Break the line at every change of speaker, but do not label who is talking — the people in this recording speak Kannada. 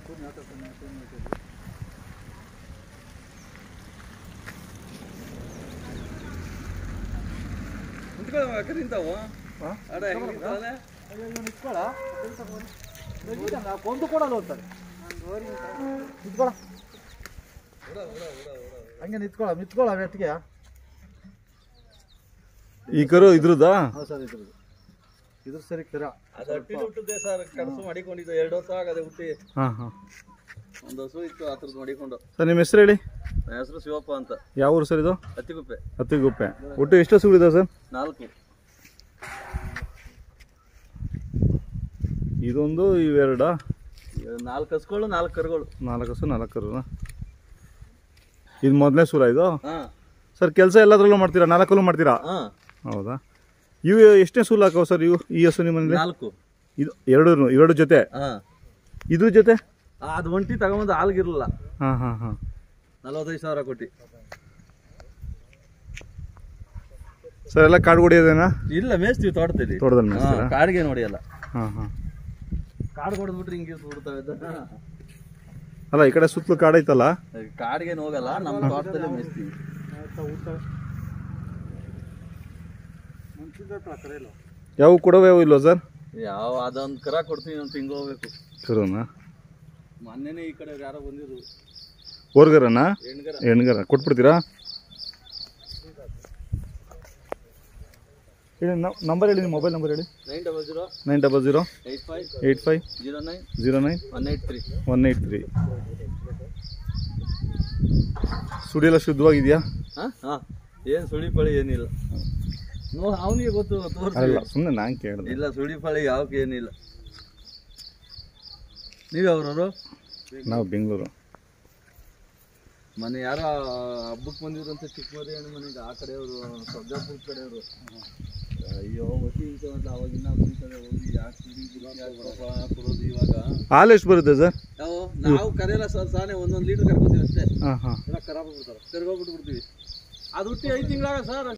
ನಿಂತಾವು
ಹಾಂ
ಅಡ ಹೆಂಗ್ ನಿಂತಾವನೆ?
ಕೊಂದು ಕೊಡಲ್ಲ ಅಂತಾರೆ ನಿಂತ್ಕೊಳ ಹಂಗೆ ನಿಂತ್ಕೊಳ ನಿಂತ್ಕೊಳ ಮೆಟ್ಟಿಗೆ
ಈ ಕರು ಇದ್ರದ್ದಾ
ಹಾಂ ಸರ್ ಇದ್ರದ್ದು ಇದ್ರ ಸರಿ ಕಿರ
ಅದು ಹಟ್ಟಿಲಿ ಹುಟ್ಟಿದ್ದೆ ಸರ್ ಕನಸು ಮಾಡಿಕೊಂಡಿದ್ದು ಎರಡು ವರ್ಷ ಆಗದೆ ಹುಟ್ಟಿ
ಹಾಂ ಹಾಂ
ಒಂದು ಹಸು ಇತ್ತು ಆ ಥರದ್ದು ಮಾಡಿಕೊಂಡು
ಸರ್ ನಿಮ್ಮ ಹೆಸರು ಹೇಳಿ
ನನ್ನ ಹೆಸರು ಶಿವಪ್ಪ ಅಂತ
ಯಾವ ಊರು ಸರ್ ಇದು
ಹತ್ತಿಗುಪ್ಪೆ
ಹತ್ತಿಗುಪ್ಪೆ ಒಟ್ಟು ಎಷ್ಟು ಹಸುಗಳಿದಾವೆ ಸರ್
ನಾಲ್ಕು
ಇದೊಂದು ಇವೆರಡಾ
ಇವ್ ನಾಲ್ಕು ಹಸುಗಳು ನಾಲ್ಕು ಕರುಗಳು
ನಾಲ್ಕು ಹಸು ನಾಲ್ಕು ಕರುನಾ ಇದು ಮೊದಲನೇ ಸೂರ ಇದು
ಹಾಂ
ಸರ್ ಕೆಲಸ ಎಲ್ಲದರಲ್ಲೂ ಮಾಡ್ತೀರಾ ನಾಲ್ಕಲ್ಲೂ ಮಾಡ್ತೀರಾ
ಹಾಂ
ಹೌದಾ ಇವು ಎಷ್ಟನೇ ಸೂಲು ಹಾಕವು ಸರ್ ಇವು ಈ ಹಸು ನಿಮ್ಮಲ್ಲಿ
ನಾಲ್ಕು
ಇದು ಎರಡು ಎರಡು ಜೊತೆ
ಹಾಂ
ಇದ್ರ ಜೊತೆ
ಅದು ಒಂಟಿ ತಗೊಂಬಂದು ಹಾಲ್ಗಿರಲಿಲ್ಲ
ಹಾಂ ಹಾಂ ಹಾಂ
ನಲವತ್ತೈದು ಸಾವಿರ ಕೊಟ್ಟು
ಸರ್ ಎಲ್ಲ ಕಾಡು ಹೊಡಿಯೋದೇನಾ
ಇಲ್ಲ ಮೇಯ್ಸ್ತೀವಿ ತೋಟದಲ್ಲಿ
ತೋಟದಲ್ಲಿ
ಹಾ,
ಮೇಯಿಸ್ತೀರಾ
ಕಾಡಿಗೆ ನೋಡಿಯಲ್ಲ
ಹಾಂ ಹಾಂ
ಕಾಡು ಹೊಡೆದ್ಬಿಟ್ರೆ ಹಿಂಗೆ ಬಿಡ್ತಾವೆ
ಅಲ್ಲ ಈ ಕಡೆ ಸುತ್ತಲೂ ಕಾಡೈತಲ್ಲ
ಕಾಡಿಗೆ ಹೋಗಲ್ಲ ನಮ್ಮ ತೋಟದಲ್ಲೇ ಮೇಯ್ಸ್ತೀವಿ
ಯಾವ ಕೊಡೋವೆ ಇಲ್ವಾ ಸರ್
ಯಾವ ಅದೊಂದು ಕರ ಕೊಡ್ತೀವಿ ಒಂದು ತಿಂಗಳು ಹೋಗ್ಬೇಕು
ಕರುನಾ
ಮೊನ್ನೆನೇ ಈ ಕಡೆ ಯಾರೋ ಬಂದಿದ್ರು
ಓರ್ಗರನ
ಹೆಣ್ಗರ
ಹೆಣ್ಗರ ಕೊಟ್ಬಿಡ್ತೀರಾ ಹೇಳಿ ನಂಬರ್ ಹೇಳಿ ನಿಮ್ಮ ಮೊಬೈಲ್ ನಂಬರ್ ಹೇಳಿ
nine double zero
nine double zero
eight five
eight five
zero nine
zero nine
one eight three
one eight three ಸುಡಿಯೆಲ್ಲ ಶುದ್ಧವಾಗಿದೆಯಾ
ಹಾಂ ಹಾಂ ಏನು ಸುಳಿ ಪಳಿ ಏನಿಲ್ಲ ನೋ ಅವನಿಗೆ ಗೊತ್ತು ತೋರಿಸಿ
ಅಲ್ಲ ಸುಮ್ಮನೆ ನಾನು ಕೇಳಿದೆ
ಇಲ್ಲ ಸುಳಿ ಪಳಿ ಯಾವಕ್ಕೆ ಏನಿಲ್ಲ ನೀವು ಯಾವ್ರವರು
ನಾವು ಬೆಂಗಳೂರು
ಮನೆ ಯಾರೋ ಹಬ್ಬಕ್ಕೆ ಬಂದಿದ್ರಂತೆ ಚಿಕ್ಕಮರಿ ಹೆಣ್ಣು ಮನೆಗೆ ಆ ಕಡೆಯವರು ಸರ್ಜಾಪುರ ಕಡೆಯವರು ಅಯ್ಯೋ ಮಸಿ ಇಂತ ಅಂತ ಅವಾಗಿನ ಕುಂತಾರೆ ಹೋಗಿ ಯಾಕೆ ಕುಡಿ ಯಾಕೆ ಕೊಡೋದು ಇವಾಗ
ಹಾಲು ಎಷ್ಟು ಬರುತ್ತೆ ಸರ್
ನಾವು ನಾವು ಕರೆಯಲ್ಲ ಸರ್ ಸಾನೆ ಒಂದೊಂದು ಲೀಟರ್ ಕರ್ಕೋತೀವಿ ಅಷ್ಟೇ
ಹಾಂ ಹಾಂ
ಕರ್ಗೋಗ್ಬಿಟ್ಟು ಬಿಡ್ತೀವಿ ಅದು ಹುಟ್ಟಿ ಐದು ತಿಂಗಳಾಗ ಸರ್